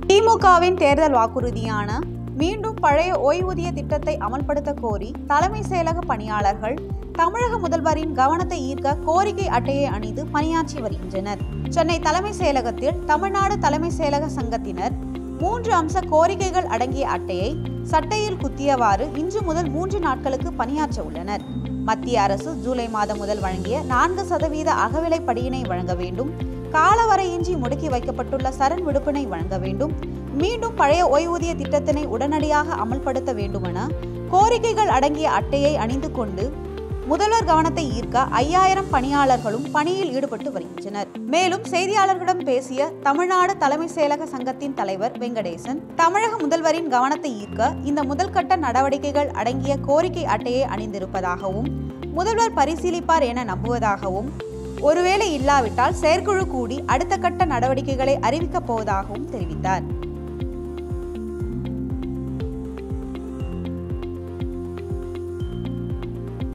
திமுகவின் தேர்தல் வாக்குறுதியான மீண்டும் பழைய ஓய்வூதிய திட்டத்தை அமல்படுத்த கோரி தலைமை செயலக பணியாளர்கள் தமிழக முதல்வரின் கவனத்தை ஈர்க்க கோரிக்கை அட்டையை அணிந்து பணியாற்றி வருகின்றனர் சென்னை தலைமை செயலகத்தில் தமிழ்நாடு தலைமை செயலக சங்கத்தினர் மூன்று அம்ச கோரிக்கைகள் அடங்கிய அட்டையை சட்டையில் குத்தியவாறு இன்று முதல் மூன்று நாட்களுக்கு பணியாற்ற உள்ளனர் மத்திய அரசு ஜூலை மாதம் முதல் வழங்கிய நான்கு சதவீத அகவிலைப்படியினை வழங்க வேண்டும் காலவரையின்றி முடக்கி வைக்கப்பட்டுள்ள சரண் விடுப்பினை வழங்க வேண்டும் மீண்டும் பழைய ஓய்வூதிய திட்டத்தினை உடனடியாக அமல்படுத்த வேண்டுமென கோரிக்கைகள் அடங்கிய அட்டையை அணிந்து கொண்டு முதல்வர் கவனத்தை ஈர்க்க ஐயாயிரம் பணியாளர்களும் பணியில் ஈடுபட்டு வருகின்றனர் மேலும் செய்தியாளர்களிடம் பேசிய தமிழ்நாடு தலைமை செயலக சங்கத்தின் தலைவர் வெங்கடேசன் தமிழக முதல்வரின் கவனத்தை ஈர்க்க இந்த முதல்கட்ட நடவடிக்கைகள் அடங்கிய கோரிக்கை அட்டையை அணிந்திருப்பதாகவும் முதல்வர் பரிசீலிப்பார் என நம்புவதாகவும் ஒருவேளை இல்லாவிட்டால் செயற்குழு கூடி அடுத்த கட்ட நடவடிக்கைகளை அறிவிக்கப் போவதாகவும் தெரிவித்தார்